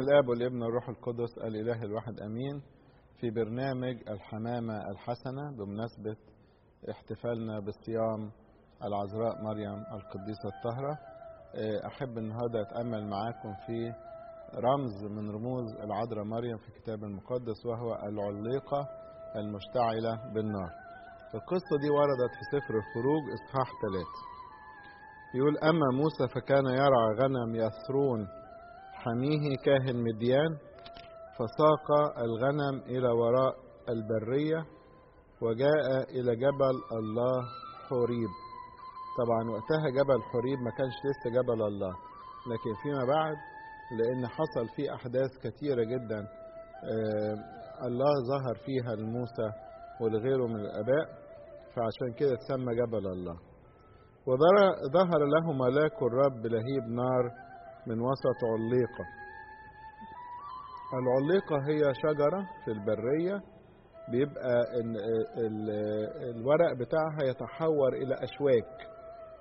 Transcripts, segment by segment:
الاب والابن والروح القدس الاله الواحد امين في برنامج الحمامه الحسنه بمناسبه احتفالنا بالصيام العذراء مريم القديسه الطاهره احب النهارده اتامل معاكم في رمز من رموز العذراء مريم في الكتاب المقدس وهو العليقه المشتعله بالنار القصه دي وردت في سفر الخروج اصحاح ثلاثة يقول اما موسى فكان يرعى غنم يثرون حميه كاهن مديان فساق الغنم إلى وراء البرية وجاء إلى جبل الله حوريب طبعا وقتها جبل حوريب ما كانش لسه جبل الله لكن فيما بعد لأن حصل فيه أحداث كثيرة جدا الله ظهر فيها لموسى ولغيره من الآباء فعشان كده تسمى جبل الله وظهر له ملاك الرب لهيب نار من وسط عليقة العليقة هي شجرة في البرية بيبقى الورق بتاعها يتحور إلى أشواك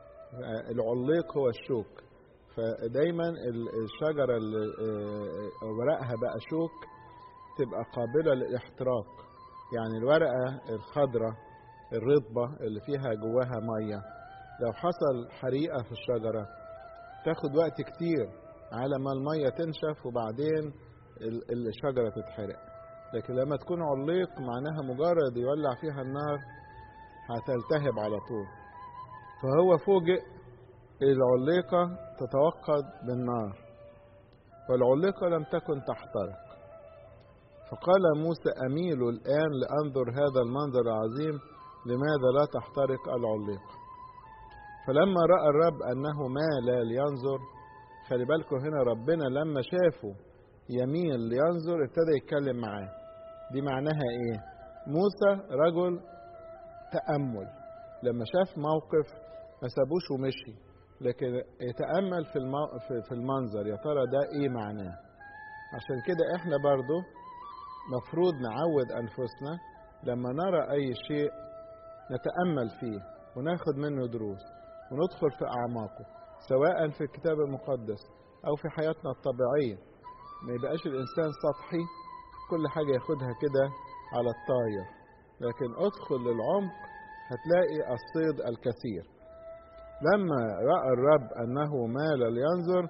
العليق هو الشوك فدايما الشجرة اللي ورقها بقى شوك تبقى قابلة للاحتراق يعني الورقة الخضراء الرطبة اللي فيها جواها مية لو حصل حريقة في الشجرة تاخد وقت كتير على ما المية تنشف وبعدين الشجرة تتحرق لكن لما تكون عليق معناها مجرد يولع فيها النار هتلتهب على طول فهو فوجئ العليقة تتوقد بالنار والعليقة لم تكن تحترق فقال موسى أميل الآن لأنظر هذا المنظر العظيم لماذا لا تحترق العليقة فلما راى الرب انه مال لينظر خلي بالكم هنا ربنا لما شافه يميل لينظر ابتدى يتكلم معاه دي معناها ايه موسى رجل تامل لما شاف موقف ما سابوش ومشي لكن يتامل في المو... في المنظر يا ترى ده ايه معناه عشان كده احنا برضو مفروض نعود انفسنا لما نرى اي شيء نتامل فيه وناخد منه دروس وندخل في أعماقه سواء في الكتاب المقدس أو في حياتنا الطبيعية ما يبقاش الإنسان سطحي كل حاجة ياخدها كده على الطاير لكن ادخل للعمق هتلاقي الصيد الكثير لما رأى الرب أنه مال لينظر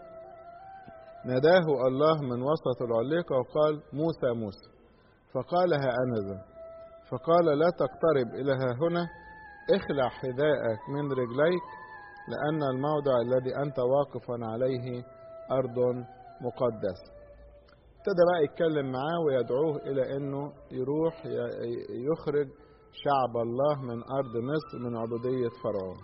ناداه الله من وسط العليقة وقال موسى موسى فقال ها أنا ذا فقال لا تقترب إلى ها هنا اخلع حذاءك من رجليك لأن الموضع الذي أنت واقف عليه أرض مقدس ابتدى بقى يتكلم معاه ويدعوه إلى أنه يروح يخرج شعب الله من أرض مصر من عبودية فرعون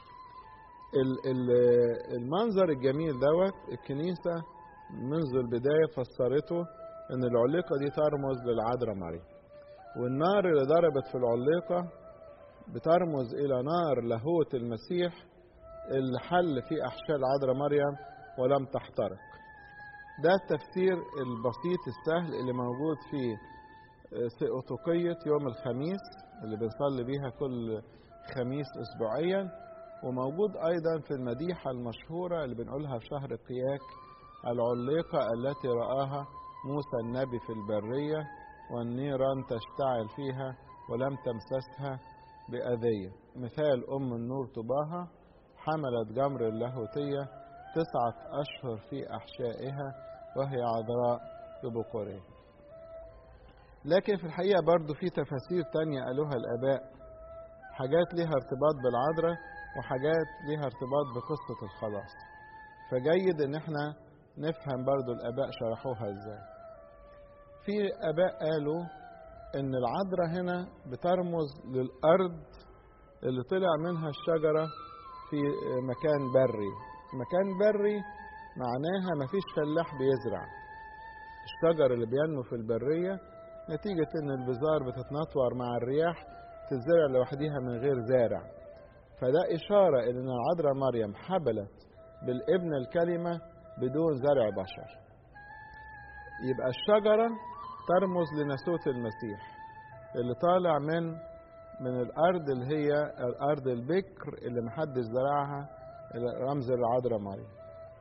المنظر الجميل دوت الكنيسة منذ البداية فسرته أن العليقة دي ترمز للعذراء مريم والنار اللي ضربت في العليقة بترمز إلى نار لاهوت المسيح اللي حل في أحشاء العذراء مريم ولم تحترق ده التفسير البسيط السهل اللي موجود في سيئوتوقية يوم الخميس اللي بنصلي بيها كل خميس أسبوعيا وموجود أيضا في المديحة المشهورة اللي بنقولها في شهر قياك العليقة التي رآها موسى النبي في البرية والنيران تشتعل فيها ولم تمسسها بأذية مثال أم النور طباها حملت جمر اللاهوتية تسعة أشهر في أحشائها وهي عذراء ببقورها لكن في الحقيقة برضو في تفاسير تانية قالوها الآباء حاجات ليها ارتباط بالعذراء وحاجات ليها ارتباط بقصة الخلاص فجيد ان احنا نفهم برضو الآباء شرحوها ازاي في آباء قالوا ان العذراء هنا بترمز للأرض اللي طلع منها الشجرة في مكان بري مكان بري معناها مفيش فلاح بيزرع الشجر اللي بينمو في البرية نتيجة ان البذار بتتنطور مع الرياح تزرع لوحديها من غير زارع فده إشارة إلى أن العذراء مريم حبلت بالابن الكلمة بدون زرع بشر يبقى الشجرة ترمز لناسوت المسيح اللي طالع من من الارض اللي هي الارض البكر اللي محدش زرعها رمز العذراء مريم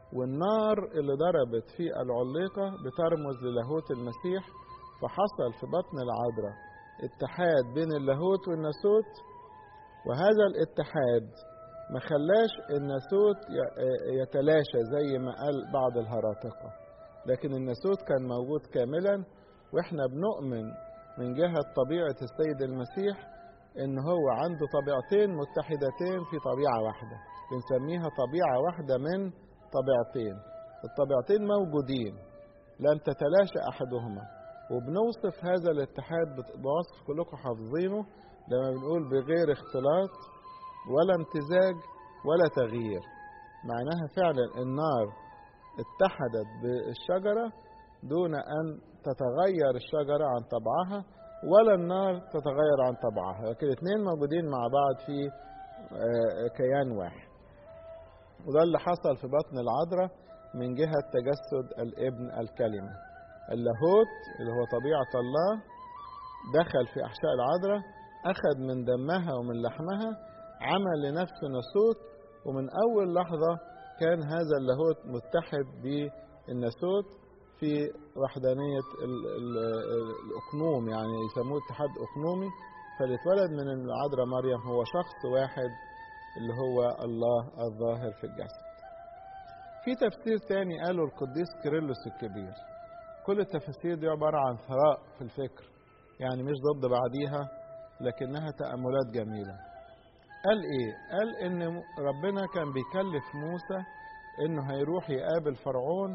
والنار اللي ضربت في العليقة بترمز للاهوت المسيح فحصل في بطن العذراء اتحاد بين اللاهوت والناسوت وهذا الاتحاد ما خلاش الناسوت يتلاشى زي ما قال بعض الهراطقة لكن الناسوت كان موجود كاملا واحنا بنؤمن من جهة طبيعة السيد المسيح ان هو عنده طبيعتين متحدتين في طبيعة واحدة بنسميها طبيعة واحدة من طبيعتين الطبيعتين موجودين لن تتلاشى احدهما وبنوصف هذا الاتحاد بوصف كلكم حافظينه لما بنقول بغير اختلاط ولا امتزاج ولا تغيير معناها فعلا النار اتحدت بالشجرة دون أن تتغير الشجرة عن طبعها ولا النار تتغير عن طبعها لكن الاثنين موجودين مع بعض في كيان واحد وده اللي حصل في بطن العذراء من جهة تجسد الابن الكلمة اللاهوت اللي هو طبيعة الله دخل في أحشاء العذراء أخذ من دمها ومن لحمها عمل لنفسه ناسوت ومن أول لحظة كان هذا اللاهوت متحد بالناسوت في وحدانية الأقنوم يعني يسموه اتحاد أقنومي فاللي اتولد من العذراء مريم هو شخص واحد اللي هو الله الظاهر في الجسد في تفسير تاني قاله القديس كيرلس الكبير كل التفاسير دي عبارة عن ثراء في الفكر يعني مش ضد بعضيها لكنها تأملات جميلة قال ايه قال ان ربنا كان بيكلف موسى انه هيروح يقابل فرعون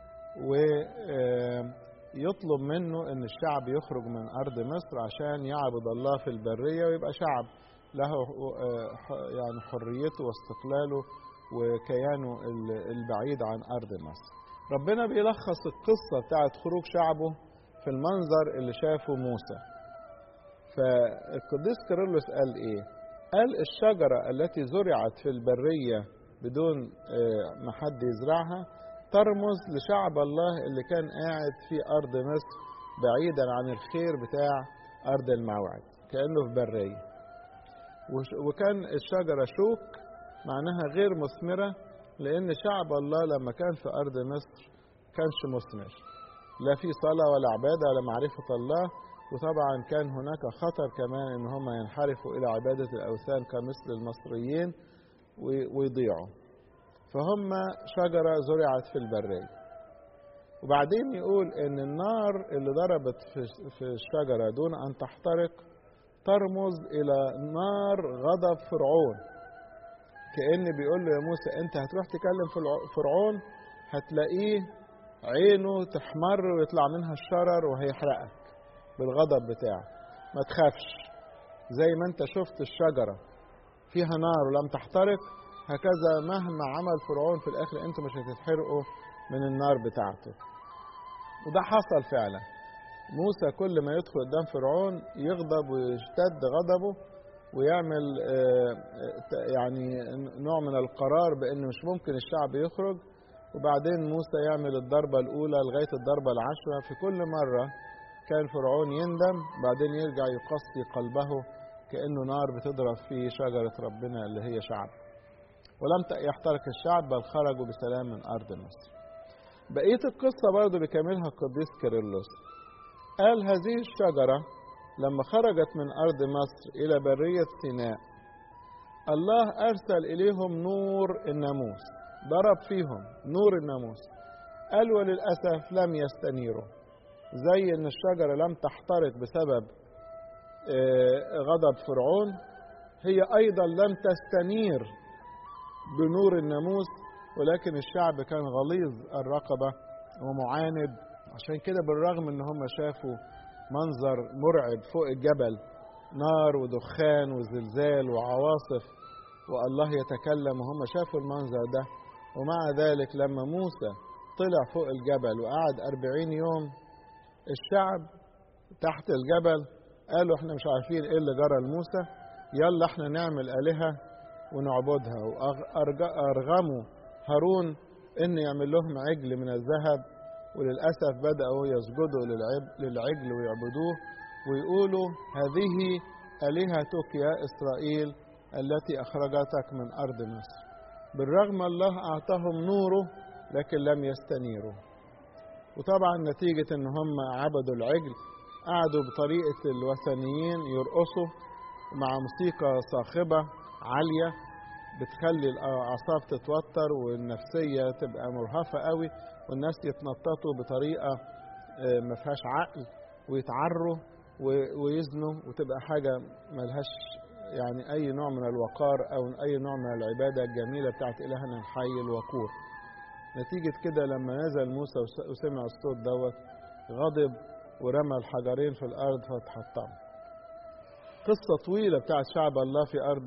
ويطلب منه ان الشعب يخرج من ارض مصر عشان يعبد الله في البرية ويبقى شعب له يعني حريته واستقلاله وكيانه البعيد عن ارض مصر ربنا بيلخص القصة بتاعت خروج شعبه في المنظر اللي شافه موسى فالقديس كيرلس قال ايه قال الشجرة التي زرعت في البرية بدون ما حد يزرعها ترمز لشعب الله اللي كان قاعد في أرض مصر بعيدا عن الخير بتاع أرض الموعد كأنه في برية وكان الشجرة شوك معناها غير مثمرة لأن شعب الله لما كان في أرض مصر كانش مثمر لا في صلاة ولا عبادة ولا معرفة الله وطبعا كان هناك خطر كمان ان هم ينحرفوا الى عباده الاوثان كمثل المصريين ويضيعوا فهم شجره زرعت في البريه وبعدين يقول ان النار اللي ضربت في الشجره دون ان تحترق ترمز الى نار غضب فرعون كان بيقول له يا موسى انت هتروح تكلم فرعون هتلاقيه عينه تحمر ويطلع منها الشرر وهيحرقك بالغضب بتاعه ما تخافش زي ما انت شفت الشجرة فيها نار ولم تحترق هكذا مهما عمل فرعون في الاخر انتوا مش هتتحرقوا من النار بتاعته وده حصل فعلا موسى كل ما يدخل قدام فرعون يغضب ويشتد غضبه ويعمل يعني نوع من القرار بان مش ممكن الشعب يخرج وبعدين موسى يعمل الضربة الأولى لغاية الضربة العشرة في كل مرة كان فرعون يندم بعدين يرجع يقصي قلبه كأنه نار بتضرب في شجرة ربنا اللي هي شعب ولم يحترق الشعب بل خرجوا بسلام من أرض مصر بقية القصة برضه بيكملها القديس كيرلس قال هذه الشجرة لما خرجت من أرض مصر إلى برية سيناء الله أرسل إليهم نور الناموس ضرب فيهم نور الناموس قال وللأسف لم يستنيروا زي ان الشجرة لم تحترق بسبب غضب فرعون هي ايضا لم تستنير بنور الناموس ولكن الشعب كان غليظ الرقبة ومعاند عشان كده بالرغم ان هم شافوا منظر مرعب فوق الجبل نار ودخان وزلزال وعواصف والله يتكلم وهم شافوا المنظر ده ومع ذلك لما موسى طلع فوق الجبل وقعد أربعين يوم الشعب تحت الجبل قالوا احنا مش عارفين ايه اللي جرى لموسى يلا احنا نعمل آلهة ونعبدها وأرغموا هارون ان يعمل لهم عجل من الذهب وللأسف بدأوا يسجدوا للعجل ويعبدوه ويقولوا هذه آلهتك يا إسرائيل التي أخرجتك من أرض مصر بالرغم الله أعطاهم نوره لكن لم يستنيروا وطبعا نتيجة ان هم عبدوا العجل قعدوا بطريقة الوثنيين يرقصوا مع موسيقى صاخبة عالية بتخلي الأعصاب تتوتر والنفسية تبقى مرهفة قوي والناس يتنططوا بطريقة ما فيهاش عقل ويتعروا ويزنوا وتبقى حاجة ملهاش يعني أي نوع من الوقار أو أي نوع من العبادة الجميلة بتاعت إلهنا الحي الوقور نتيجة كده لما نزل موسى وسمع الصوت دوت غضب ورمى الحجرين في الأرض فاتحطم قصة طويلة بتاعت شعب الله في أرض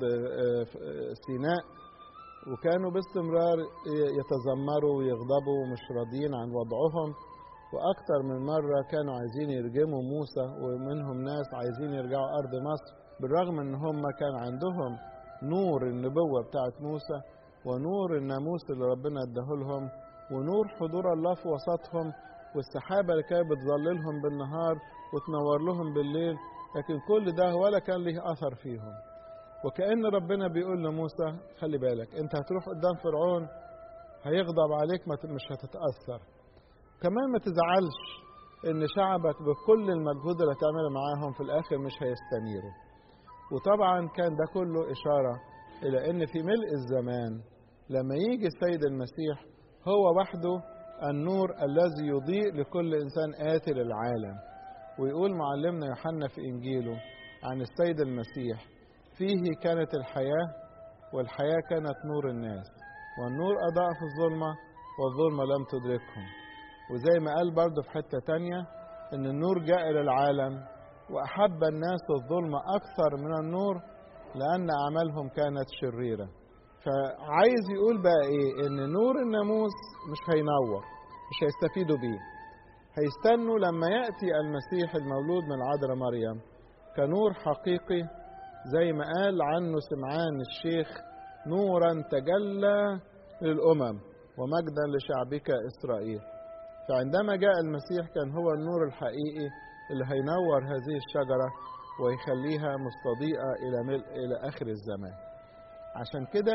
سيناء وكانوا باستمرار يتذمروا ويغضبوا ومش راضيين عن وضعهم وأكثر من مرة كانوا عايزين يرجموا موسى ومنهم ناس عايزين يرجعوا أرض مصر بالرغم إن هم كان عندهم نور النبوة بتاعت موسى ونور الناموس اللي ربنا اداهولهم ونور حضور الله في وسطهم والسحابة اللي كانت بتظللهم بالنهار وتنور لهم بالليل لكن كل ده ولا كان له أثر فيهم وكأن ربنا بيقول لموسى خلي بالك أنت هتروح قدام فرعون هيغضب عليك مش هتتأثر كمان ما تزعلش ان شعبك بكل المجهود اللي هتعمله معاهم في الاخر مش هيستنيروا وطبعا كان ده كله اشاره الى ان في ملء الزمان لما يجي السيد المسيح هو وحده النور الذي يضيء لكل انسان اتي للعالم ويقول معلمنا يوحنا في انجيله عن السيد المسيح فيه كانت الحياه والحياه كانت نور الناس والنور اضاء في الظلمه والظلمه لم تدركهم وزي ما قال برضه في حتة تانية إن النور جاء إلى العالم وأحب الناس الظلمة أكثر من النور لأن أعمالهم كانت شريرة فعايز يقول بقى إيه إن نور الناموس مش هينور مش هيستفيدوا بيه هيستنوا لما يأتي المسيح المولود من العذراء مريم كنور حقيقي زي ما قال عنه سمعان الشيخ نورا تجلى للأمم ومجدا لشعبك إسرائيل فعندما جاء المسيح كان هو النور الحقيقي اللي هينور هذه الشجرة ويخليها مستضيئة إلى ملء إلى آخر الزمان عشان كده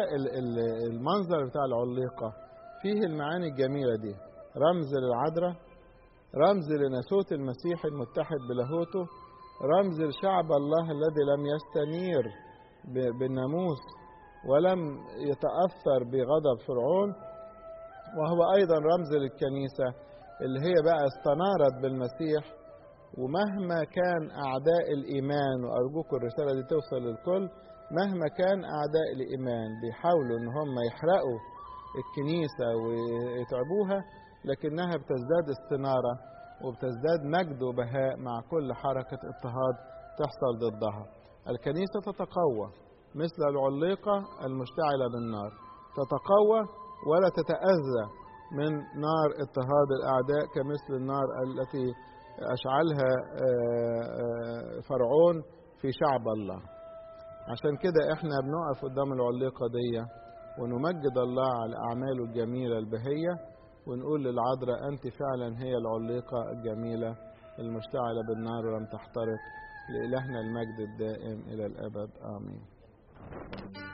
المنظر بتاع العليقة فيه المعاني الجميلة دي رمز للعذراء رمز لناسوت المسيح المتحد بلاهوته رمز لشعب الله الذي لم يستنير بالناموس ولم يتأثر بغضب فرعون وهو أيضا رمز للكنيسة اللي هي بقى استنارت بالمسيح ومهما كان أعداء الإيمان وأرجوكم الرسالة دي توصل للكل مهما كان أعداء الإيمان بيحاولوا إن هم يحرقوا الكنيسة ويتعبوها لكنها بتزداد استنارة وبتزداد مجد وبهاء مع كل حركة اضطهاد تحصل ضدها الكنيسة تتقوى مثل العليقة المشتعلة بالنار تتقوى ولا تتأذى من نار اضطهاد الأعداء كمثل النار التي أشعلها فرعون في شعب الله عشان كده احنا بنقف قدام العليقة دي ونمجد الله على أعماله الجميلة البهية ونقول للعذراء أنت فعلا هي العليقة الجميلة المشتعلة بالنار ولم تحترق لإلهنا المجد الدائم إلى الأبد آمين